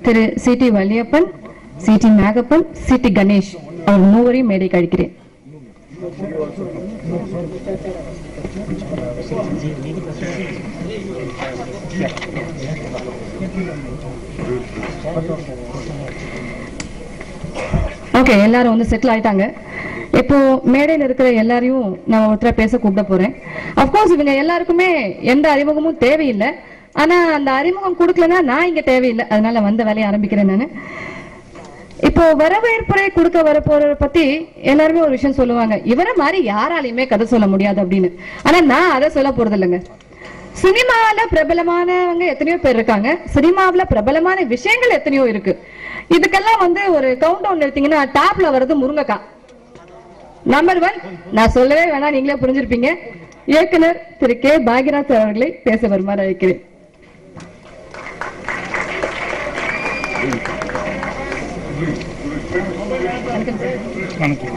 திரு C D Valliappan C D Nagappan C D Ganesh அவர் மூவரையும் மேடைக்கு அழைக்கிறேன் ஓகே எல்லாரும் வந்து செட்டில் ஆயிட்டாங்க இப்போ மேடையில் இருக்கிற எல்லாரையும் நான் ஒருத்தர பேச கூப்பிட போறேன் அப்கோர்ஸ் இவங்க எல்லாருக்குமே எந்த அறிமுகமும் தேவையில்லை ஆனா அந்த அறிமுகம் கொடுக்கலன்னா நான் இங்க தேவையில்லை அதனால வந்த வேலையை ஆரம்பிக்கிறேன் நான் இப்போ வரவேற்புரை கொடுக்க வரப்போறத பத்தி எல்லாருமே ஒரு விஷயம் சொல்லுவாங்க இவரை மாதிரி யாராலையுமே கதை சொல்ல முடியாது அப்படின்னு ஆனா நான் அதை சொல்ல போறது இல்லைங்க சினிமால பிரபலமானவங்க எத்தனையோ பேர் இருக்காங்க சினிமாவுல பிரபலமான விஷயங்கள் எத்தனையோ இருக்கு இதுக்கெல்லாம் வந்து ஒரு கவுண்ட் டவுன் எடுத்தீங்கன்னா டாப்ல வர்றது முருங்கக்காய் நம்பர் ஒன் நான் சொல்லவே வேணாம் நீங்களே புரிஞ்சிருப்பீங்க இயக்குனர் திரு கே பாக்யநாத் அவர்களை பேச வருமாறு அழைக்கிறேன் வணக்கம்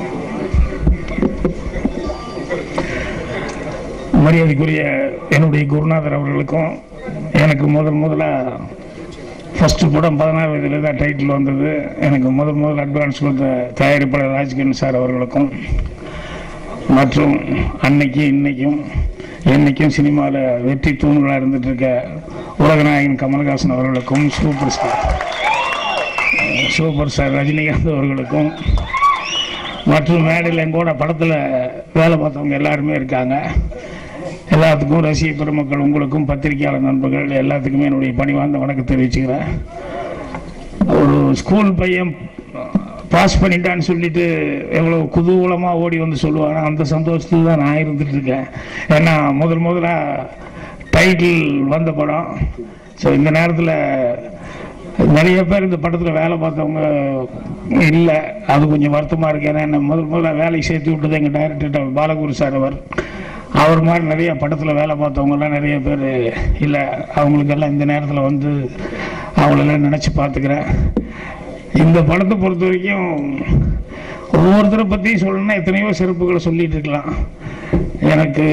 மரியாதைக்குரிய என்னுடைய குருநாதர் அவர்களுக்கும் எனக்கு முதல் முதல்ல ஃபர்ஸ்ட் படம் பதினாறு வயதில் தான் டைட்டில் வந்தது எனக்கு முதல் முதல் அட்வான்ஸ் கொடுத்த தயாரிப்பாளர் ராஜ்கிரண் சார் அவர்களுக்கும் மற்றும் அன்னைக்கு இன்னைக்கும் என்னைக்கும் சினிமாவில் வெற்றி தூண்களாக இருந்துட்டு இருக்க உலகநாயகன் கமல்ஹாசன் அவர்களுக்கும் super star super star Rajinikanth அவர்களுக்கும் மற்றும் மேடையில் எங்கூட படத்தில் வேலை பார்த்தவங்க எல்லாருமே இருக்காங்க எல்லாத்துக்கும் ரசிக பெருமக்கள் உங்களுக்கும் பத்திரிகையாளர் நண்பர்கள் எல்லாத்துக்குமே என்னுடைய பணிவார்ந்த வணக்கம் தெரிவிச்சுக்கிறேன் ஒரு ஸ்கூல் பையன் பாஸ் பண்ணிட்டான்னு சொல்லிட்டு எவ்வளோ குதூகலமாக ஓடி வந்து சொல்லுவாங்க அந்த சந்தோஷத்தில் தான் நான் இருந்துட்டு இருக்கேன் ஏன்னா முதல் முதல்ல டைட்டில் வந்த படம் ஸோ இந்த நேரத்தில் நிறைய பேர் இந்த படத்தில் வேலை பார்த்தவங்க இல்லை அது கொஞ்சம் வருத்தமாக இருக்கு ஏன்னா என்ன முதல் முதல்ல வேலைக்கு சேர்த்து விட்டது எங்கள் டைரக்டர் பாலகுரு சார் அவர் அவர் மாதிரி நிறைய படத்தில் வேலை பார்த்தவங்கலாம் நிறைய பேர் இல்லை அவங்களுக்கெல்லாம் இந்த நேரத்தில் வந்து அவங்களெல்லாம் நினச்சி பார்த்துக்கிறேன் இந்த படத்தை பொறுத்த வரைக்கும் ஒவ்வொருத்தரை பற்றியும் சொல்லணும்னா எத்தனையோ சிறப்புகளை சொல்லிட்டு இருக்கலாம் எனக்கு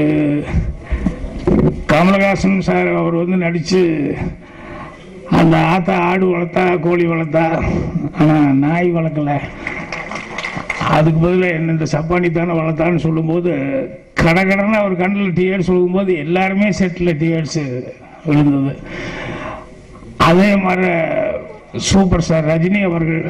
கமலஹாசன் சார் அவர் வந்து நடித்து அந்த ஆத்தா ஆடு வளர்த்தா கோழி வளர்த்தா ஆனால் நாய் வளர்க்கல அதுக்கு பதிலாக என்ன இந்த சப்பானி தானே வளர்த்தான்னு சொல்லும்போது கடகடன்னு அவர் கண்ணில் டிஎட்ஸ் சொல்லும்போது எல்லாருமே செட்டில் டிஎட்ஸ் விழுந்தது அதே மாதிரி சூப்பர் ஸ்டார் ரஜினி அவர்கள்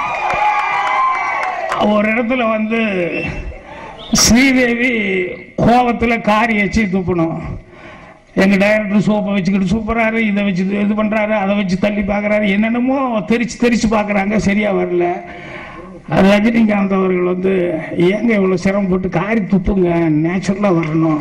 ஒரு இடத்துல வந்து ஸ்ரீதேவி கோவத்தில் காரி வச்சு துப்பணும் எங்கள் டைரக்டர் சோப்பை வச்சுக்கிட்டு சூப்பராரு இதை வச்சு இது பண்ணுறாரு அதை வச்சு தள்ளி பார்க்குறாரு என்னென்னமோ தெரிச்சு தெரிச்சு பார்க்குறாங்க சரியாக வரல ரஜினிகாந்த் அவர்கள் வந்து ஏங்க இவ்வளோ சிரமப்பட்டு காரி துப்புங்க நேச்சுரலாக வரணும்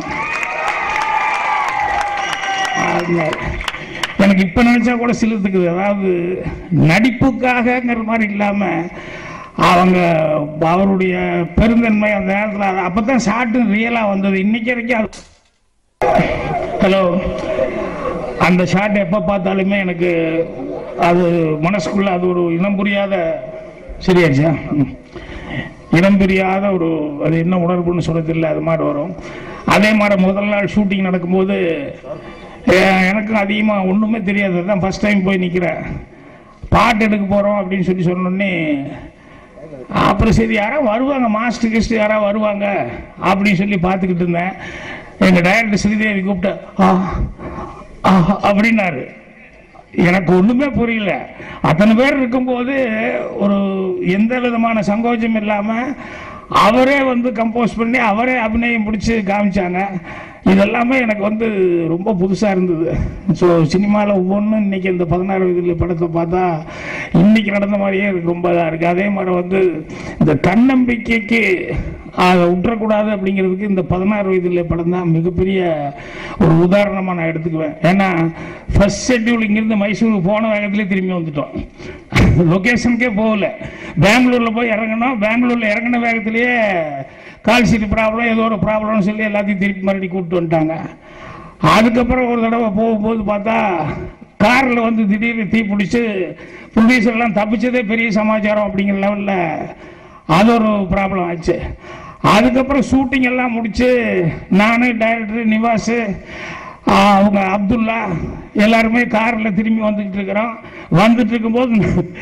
அதனால எனக்கு இப்போ நினச்சா கூட சிலுத்துக்குது அதாவது நடிப்புக்காகங்கிற மாதிரி இல்லாமல் அவங்க அவருடைய பெருந்தன்மை அந்த நேரத்தில் அப்போ தான் ஷார்ட்டு ரியலாக வந்தது இன்னைக்கு வரைக்கும் அது ஹலோ அந்த ஷாட் எப்போ பார்த்தாலுமே எனக்கு அது மனசுக்குள்ள அது ஒரு இனம் புரியாத சரியாச்சா ம். இனம் புரியாத ஒரு அது என்ன உணர்வுன்னு சொல்ல தெரியல அது மாதிரி வரும் அதே மாதிரி முதல் நாள் ஷூட்டிங் நடக்கும்போது எ- எனக்கும் அதிகமாக ஒன்றுமே தெரியாது தான் ஃபஸ்ட் டைம் போய் நிற்கிறேன் பாட்டு எடுக்க போகிறோம் அப்படின்னு சொல்லி சொன்னோடனே அப்புறம் சரி யாரோ வருவாங்க மாஸ்டர் கெஸ்ட் யாரோ வருவாங்க அப்படின்னு சொல்லி பார்த்துக்கிட்டு இருந்தேன் எங்கள் டைரக்டர் ஸ்ரீதேவி கூப்பிட்டு ஆ ஆ அப்படின்னாரு எனக்கு ஒன்றுமே புரியல அத்தனை பேர் இருக்கும்போது ஒரு எந்த விதமான சங்கோச்சம் இல்லாமல் அவரே வந்து கம்போஸ் பண்ணி அவரே அபிநயம் பிடிச்சி காமிச்சாங்க இதெல்லாமே எனக்கு வந்து ரொம்ப புதுசாக இருந்தது ஸோ சினிமாவில் ஒவ்வொன்றும் இன்னைக்கு இந்த பதினாறு வயதில் படத்தை பார்த்தா இன்னைக்கு நடந்த மாதிரியே எனக்கு ரொம்ப இதாக இருக்குது அதே மாதிரி வந்து இந்த தன்னம்பிக்கைக்கு அதை விட்டுறக்கூடாது அப்படிங்கிறதுக்கு இந்த பதினாறு வயதில் படம் தான் மிகப்பெரிய ஒரு உதாரணமாக நான் எடுத்துக்குவேன் ஏன்னா ஃபர்ஸ்ட் ஷெட்யூல் இங்கேருந்து மைசூருக்கு போன வேகத்திலே திரும்பி வந்துட்டோம் லொக்கேஷனுக்கே போகல பெங்களூரில் போய் இறங்கணும் பெங்களூரில் இறங்கின வேகத்திலேயே கால் சீட்டு ப்ராப்ளம் ஏதோ ஒரு ப்ராப்ளம்னு சொல்லி எல்லாத்தையும் திருப்பி மறுபடியும் கூப்பிட்டு வந்துட்டாங்க அதுக்கப்புறம் ஒரு தடவை போகும்போது பார்த்தா காரில் வந்து திடீர்னு தீ பிடிச்சி ப்ரொடியூசர்லாம் தப்பிச்சதே பெரிய சமாச்சாரம் அப்படிங்கிற லெவலில் அது ஒரு ப்ராப்ளம் ஆச்சு அதுக்கப்புறம் ஷூட்டிங் எல்லாம் முடிச்சு நான் டைரக்டர் நிவாஸ் ஆஹ் அவங்க அப்துல்லா எல்லாருமே காரில் திரும்பி வந்துக்கிட்டு இருக்கிறோம் வந்துட்டு இருக்கும்போது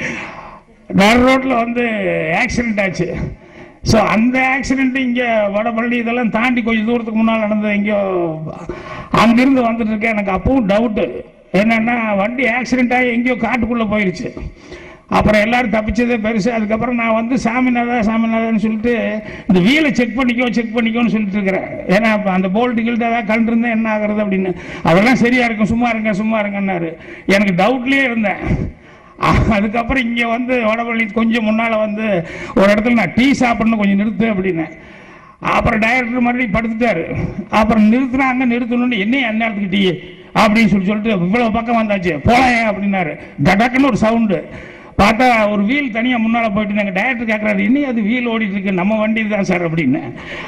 நடு ரோட்டில் வந்து ஆக்சிடென்ட் ஆச்சு ஸோ அந்த ஆக்சிடென்ட் இங்கே வடபள்ளி இதெல்லாம் தாண்டி கொஞ்சம் தூரத்துக்கு முன்னால் நடந்தது எங்கேயோ அங்கிருந்து வந்துட்டு இருக்கேன் எனக்கு அப்பவும் டவுட்டு என்னன்னா வண்டி ஆக்சிடென்ட் ஆகி எங்கேயோ காட்டுக்குள்ளே போயிடுச்சு அப்புறம் எல்லாரும் தப்பிச்சதே பெருசு அதுக்கப்புறம் நான் வந்து சாமிநாதா சாமிநாதான்னு சொல்லிட்டு இந்த வீலை செக் பண்ணிக்கோ செக் பண்ணிக்கோன்னு சொல்லிட்டு இருக்கிறேன் ஏன்னா அப்ப அந்த போல்ட்டு கில்ட்டு ஏதாவது கண்டிருந்தா என்ன ஆகுறது அப்படின்னு அதெல்லாம் சரியா இருக்கும் சும்மா இருங்க சும்மா இருங்கன்னாரு எனக்கு டவுட்லேயே இருந்தேன் அதுக்கப்புறம் இங்கே வந்து வடபள்ளி கொஞ்சம் முன்னால் வந்து ஒரு இடத்துல நான் டீ சாப்பிடணும் கொஞ்சம் நிறுத்து அப்படின்னேன் அப்புறம் டைரக்டர் மறுபடியும் படுத்துட்டாரு அப்புறம் நிறுத்துனாங்க நிறுத்தணும்னு என்ன அந்நேரத்துக்கு டீ அப்படின்னு சொல்லி சொல்லிட்டு இவ்வளவு பக்கம் வந்தாச்சு போலாம் அப்படின்னாரு கடக்குன்னு ஒரு சவுண்டு பார்த்தா ஒரு வீல் தனியாக முன்னால் போயிட்டு நாங்கள் டைரக்டர் கேட்குறாரு இன்னும் அது வீல் ஓடிட்டு இருக்கு நம்ம வண்டி தான் சார் அப்படின்னு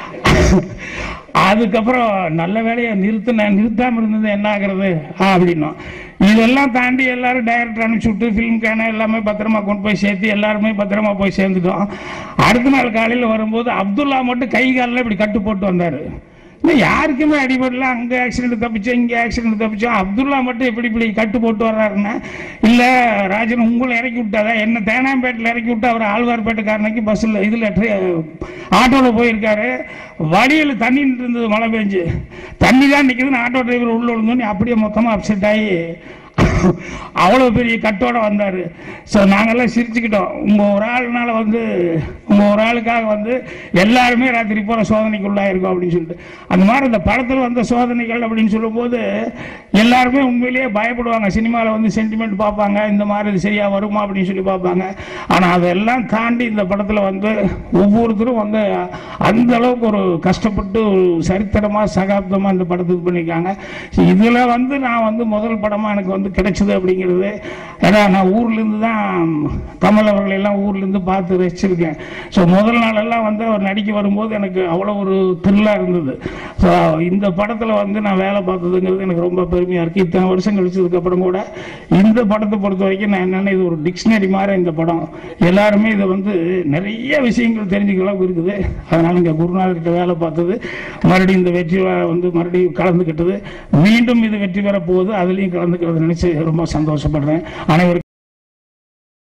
அதுக்கப்புறம் நல்ல வேலையை நிறுத்தினேன் நிறுத்தாமல் இருந்தது என்ன ஆகுறது அப்படின்னோம் இதெல்லாம் தாண்டி எல்லாரும் டைரக்டர் அனுப்பிச்சு விட்டு ஃபிலிம் கேன எல்லாமே பத்திரமா கொண்டு போய் சேர்த்து எல்லாருமே பத்திரமா போய் சேர்ந்துட்டோம் அடுத்த நாள் காலையில் வரும்போது அப்துல்லா மட்டும் கை காலில் இப்படி கட்டு போட்டு வந்தார் இன்னும் யாருக்குமே அடிபடல அங்கே ஆக்சிடென்ட் தப்பிச்சோம் இங்கே ஆக்சிடென்ட் தப்பிச்சோம் அப்துல்லா மட்டும் எப்படி இப்படி கட்டு போட்டு வர்றாருன்னா இல்லை ராஜன் உங்களை இறக்கி விட்டாதா என்ன தேனாம்பேட்டில் இறக்கி விட்டு அவர் ஆழ்வார்பேட்டைக்காரனுக்கு பஸ்ஸில் இதில் ஆட்டோவில் போயிருக்காரு வழியில் தண்ணி நின்னுட்டு இருந்தது மழை பெஞ்சு தண்ணி தான் நிற்குதுன்னு ஆட்டோ டிரைவர் உள்ள விழுந்தோன்னே அப்படியே மொத்தமாக அப்செட் ஆகி அவ்வளோ பெரிய கட்டோட வந்தார் ஸோ நாங்கெல்லாம் சிரிச்சுக்கிட்டோம் உங்கள் ஒரு ஆளுனால வந்து உங்கள் ஒரு ஆளுக்காக வந்து எல்லாருமே ராத்திரி போகிற சோதனைக்கு உள்ளாயிருக்கோம் அப்படின்னு சொல்லிட்டு அந்த மாதிரி இந்த படத்தில் வந்த சோதனைகள் அப்படின்னு சொல்லும்போது எல்லாருமே உண்மையிலேயே பயப்படுவாங்க சினிமாவில் வந்து சென்டிமெண்ட் பார்ப்பாங்க இந்த மாதிரி இது சரியாக வருமா அப்படின்னு சொல்லி பார்ப்பாங்க ஆனால் அதெல்லாம் தாண்டி இந்த படத்தில் வந்து ஒவ்வொருத்தரும் வந்து அந்த அளவுக்கு ஒரு கஷ்டப்பட்டு ஒரு சரித்திரமாக சகாப்தமாக இந்த படத்துக்கு பண்ணியிருக்காங்க இதில் வந்து நான் வந்து முதல் படமாக எனக்கு வந்து கிடைச்சது அப்படிங்கிறது ஏன்னா நான் ஊர்லேருந்து தான் கமல் அவர்களை எல்லாம் ஊர்லேருந்து பார்த்து ரசிச்சிருக்கேன் ஸோ முதல் நாளெல்லாம் வந்து அவர் நடிக்க வரும்போது எனக்கு அவ்வளோ ஒரு த்ரில்லாக இருந்தது ஸோ இந்த படத்தில் வந்து நான் வேலை பார்த்ததுங்கிறது எனக்கு ரொம்ப பெருமையாக இருக்குது இத்தனை வருஷம் கழிச்சதுக்கப்புறம் கூட இந்த படத்தை பொறுத்த வரைக்கும் நான் என்னென்ன இது ஒரு டிக்ஷனரி மாதிரி இந்த படம் எல்லாருமே இதை வந்து நிறைய விஷயங்கள் தெரிஞ்சுக்க அளவுக்கு இருக்குது அதனால் இங்கே குருநாதர்கிட்ட வேலை பார்த்தது மறுபடியும் இந்த வெற்றி விழா வந்து மறுபடியும் கலந்துக்கிட்டது மீண்டும் இது வெற்றி பெற போகுது அதுலேயும் கலந்துக்கிறது நினைச்சு ரொம்ப சந்தோஷப்படுறேன் அனைவருக்கும்